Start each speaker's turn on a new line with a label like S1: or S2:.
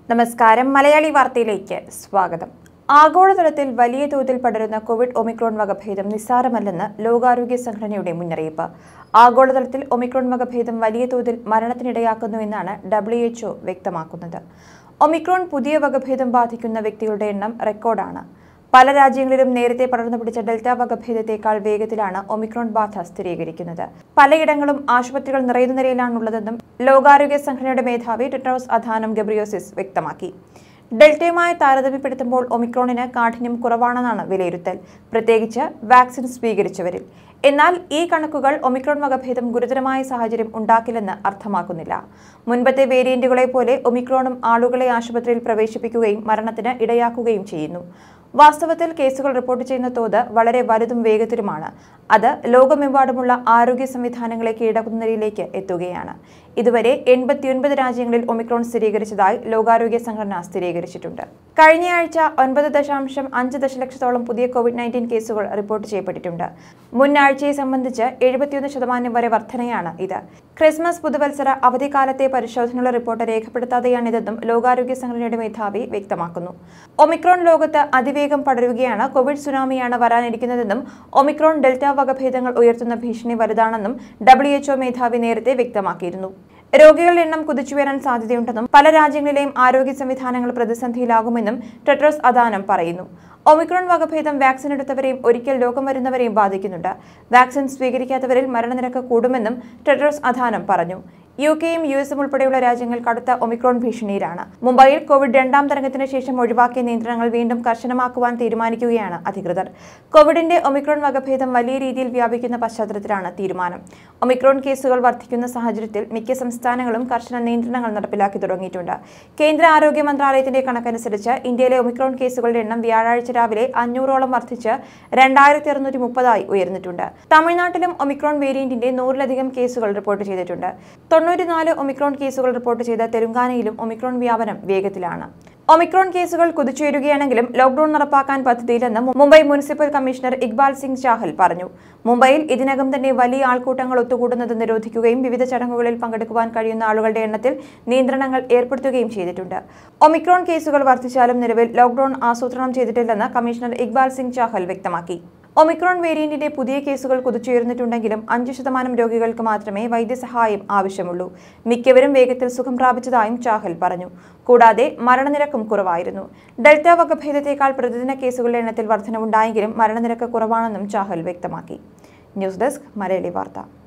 S1: നമസ്കാരം മലയാളി വാർത്തയിലേക്ക് സ്വാഗതം ആഗോളതലത്തിൽ വലിയ തോതിൽ പടരുന്ന കോവിഡ് ഒമിക്രോൺ വകഭേദം നിസ്സാരമല്ലെന്ന് ലോകാരോഗ്യ സംഘടനയുടെ മുന്നറിയിപ്പ് ആഗോളതലത്തിൽ ഒമിക്രോൺ വകഭേദം വലിയ തോതിൽ മരണത്തിനിടയാക്കുന്നുവെന്നാണ് ഡബ്ല്യു എച്ച്ഒ വ്യക്തമാക്കുന്നത് ഒമിക്രോൺ പുതിയ വകഭേദം ബാധിക്കുന്ന വ്യക്തികളുടെ എണ്ണം റെക്കോർഡാണ് പല രാജ്യങ്ങളിലും നേരത്തെ പടർന്നു പിടിച്ച ഡെൽറ്റ വകഭേദത്തെക്കാൾ വേഗത്തിലാണ് ഒമിക്രോൺ ബാധ സ്ഥിരീകരിക്കുന്നത് പലയിടങ്ങളും ആശുപത്രികൾ നിറയുന്ന നിലയിലാണുള്ളതെന്നും ലോകാരോഗ്യ സംഘടനയുടെ മേധാവി ടെട്രോസ് അധാനം ഗബ്രിയോസിസ് വ്യക്തമാക്കി ഡെൽറ്റയുമായി താരതമ്യപ്പെടുത്തുമ്പോൾ ഒമിക്രോണിന് കാഠിന്യം കുറവാണെന്നാണ് വിലയിരുത്തൽ പ്രത്യേകിച്ച് വാക്സിൻ സ്വീകരിച്ചവരിൽ എന്നാൽ ഈ കണക്കുകൾ ഒമിക്രോൺ വകഭേദം ഗുരുതരമായ സാഹചര്യം ഉണ്ടാക്കില്ലെന്ന് അർത്ഥമാക്കുന്നില്ല മുൻപത്തെ വേരിയന്റുകളെ പോലെ ഒമിക്രോണും ആളുകളെ ആശുപത്രിയിൽ പ്രവേശിപ്പിക്കുകയും മരണത്തിന് ഇടയാക്കുകയും ചെയ്യുന്നു വാസ്തവത്തിൽ കേസുകൾ റിപ്പോർട്ട് ചെയ്യുന്ന തോത് വളരെ വലുതും വേഗത്തിലുമാണ് അത് ലോകമെമ്പാടുമുള്ള ആരോഗ്യ സംവിധാനങ്ങളെ കീഴടക്കുന്ന നിലയിലേക്ക് എത്തുകയാണ് ഇതുവരെ എൺപത്തിയൊൻപത് രാജ്യങ്ങളിൽ ഒമിക്രോൺ സ്ഥിരീകരിച്ചതായി ലോകാരോഗ്യ സംഘടന സ്ഥിരീകരിച്ചിട്ടുണ്ട് കഴിഞ്ഞയാഴ്ച ഒൻപത് ദശാംശം അഞ്ച് ദശലക്ഷത്തോളം പുതിയ കോവിഡ് നയൻറ്റീൻ കേസുകൾ റിപ്പോർട്ട് ചെയ്യപ്പെട്ടിട്ടുണ്ട് മുൻ ആഴ്ചയെ സംബന്ധിച്ച് എഴുപത്തിയൊന്ന് ശതമാനം വരെ വർധനയാണ് ഇത് ക്രിസ്മസ് പുതുവത്സര അവധിക്കാലത്തെ പരിശോധനയുള്ള റിപ്പോർട്ട് രേഖപ്പെടുത്താതെയാണിതെന്നും ലോകാരോഗ്യ സംഘടനയുടെ മേധാവി വ്യക്തമാക്കുന്നു ഒമിക്രോൺ ലോകത്ത് അതിവേഗം പടരുകയാണ് കോവിഡ് സുനാമിയാണ് വരാനിരിക്കുന്നതെന്നും ഒമിക്രോൺ ഡെൽറ്റ വകഭേദങ്ങൾ ഉയർത്തുന്ന ഭീഷണി വലുതാണെന്നും ഡബ്ല്യു എച്ച്ഒ മേധാവി നേരത്തെ വ്യക്തമാക്കിയിരുന്നു രോഗികളുടെ എണ്ണം കുതിച്ചുയരാൻ സാധ്യതയുണ്ടെന്നും പല രാജ്യങ്ങളിലെയും ആരോഗ്യ സംവിധാനങ്ങൾ പ്രതിസന്ധിയിലാകുമെന്നും ടെട്രോസ് അദാനം പറയുന്നു ഒമിക്രോൺ വകഭേദം വാക്സിൻ എടുത്തവരെയും ഒരിക്കൽ രോഗം വരുന്നവരെയും ബാധിക്കുന്നുണ്ട് വാക്സിൻ സ്വീകരിക്കാത്തവരിൽ മരണനിരക്ക് കൂടുമെന്നും ടെട്രോസ് അദാനം പറഞ്ഞു യു കെയും യു എസും ഉൾപ്പെടെയുള്ള രാജ്യങ്ങൾ കടുത്ത ഒമിക്രോൺ ഭീഷണിയിലാണ് മുംബൈയിൽ കോവിഡ് രണ്ടാം തരംഗത്തിന് ശേഷം ഒഴിവാക്കിയ നിയന്ത്രണങ്ങൾ വീണ്ടും കർശനമാക്കുവാൻ തീരുമാനിക്കുകയാണ് അധികൃതർ കോവിഡിന്റെ ഒമിക്രോൺ വകഭേദം വലിയ രീതിയിൽ വ്യാപിക്കുന്ന പശ്ചാത്തലത്തിലാണ് തീരുമാനം ഒമിക്രോൺ കേസുകൾ വർദ്ധിക്കുന്ന സാഹചര്യത്തിൽ മിക്ക സംസ്ഥാനങ്ങളും കർശന നിയന്ത്രണങ്ങൾ നടപ്പിലാക്കി തുടങ്ങിയിട്ടുണ്ട് കേന്ദ്ര ആരോഗ്യ മന്ത്രാലയത്തിന്റെ കണക്കനുസരിച്ച് ഇന്ത്യയിലെ ഒമിക്രോൺ കേസുകളുടെ എണ്ണം വ്യാഴാഴ്ച രാവിലെ അഞ്ഞൂറോളം വർദ്ധിച്ച് രണ്ടായിരത്തി അറുന്നൂറ്റി മുപ്പതായി ഉയർന്നിട്ടുണ്ട് തമിഴ്നാട്ടിലും ഒമിക്രോൺ വേരിയന്റിന്റെ നൂറിലധികം കേസുകൾ റിപ്പോർട്ട് ചെയ്തിട്ടുണ്ട് തൊണ്ണൂറ്റിനാല് ഒമിക്രോൺ കേസുകൾ റിപ്പോർട്ട് ചെയ്ത തെലുങ്കാനയിലും ഒമിക്രോൺ വ്യാപനം വേഗത്തിലാണ് ഒമിക്രോൺ കേസുകൾ കുതിച്ചുയരുകയാണെങ്കിലും ലോക്ഡൌൺ നടപ്പാക്കാൻ പദ്ധതിയില്ലെന്ന് മുംബൈ മുനിസിപ്പൽ കമ്മീഷണർ ഇക്ബാൽ സിംഗ് ചാഹൽ പറഞ്ഞു മുംബൈയിൽ ഇതിനകം തന്നെ വലിയ ആൾക്കൂട്ടങ്ങൾ ഒത്തുകൂടുന്നത് നിരോധിക്കുകയും വിവിധ ചടങ്ങുകളിൽ പങ്കെടുക്കുവാൻ കഴിയുന്ന ആളുകളുടെ എണ്ണത്തിൽ നിയന്ത്രണങ്ങൾ ഏർപ്പെടുത്തുകയും ചെയ്തിട്ടുണ്ട് ഒമിക്രോൺ കേസുകൾ വർദ്ധിച്ചാലും നിലവിൽ ലോക്ഡൌൺ ആസൂത്രണം ചെയ്തിട്ടില്ലെന്ന് കമ്മീഷണർ ഇക്ബാൽ സിംഗ് ചാഹൽ വ്യക്തമാക്കി ഒമിക്രോൺ വേരിയന്റിന്റെ പുതിയ കേസുകൾ കുതിച്ചുയർന്നിട്ടുണ്ടെങ്കിലും അഞ്ച് ശതമാനം രോഗികൾക്ക് മാത്രമേ വൈദ്യസഹായം ആവശ്യമുള്ളൂ മിക്കവരും വേഗത്തിൽ സുഖം പ്രാപിച്ചതായും ചാഹൽ പറഞ്ഞു കൂടാതെ മരണനിരക്കും കുറവായിരുന്നു ഡെൽറ്റ വകഭേദത്തെക്കാൾ പ്രതിദിന കേസുകളുടെ എണ്ണത്തിൽ വർധനവുണ്ടായെങ്കിലും മരണനിരക്ക് കുറവാണെന്നും ചാഹൽ വ്യക്തമാക്കി ന്യൂസ് ഡെസ്ക് മലയാളി വാർത്ത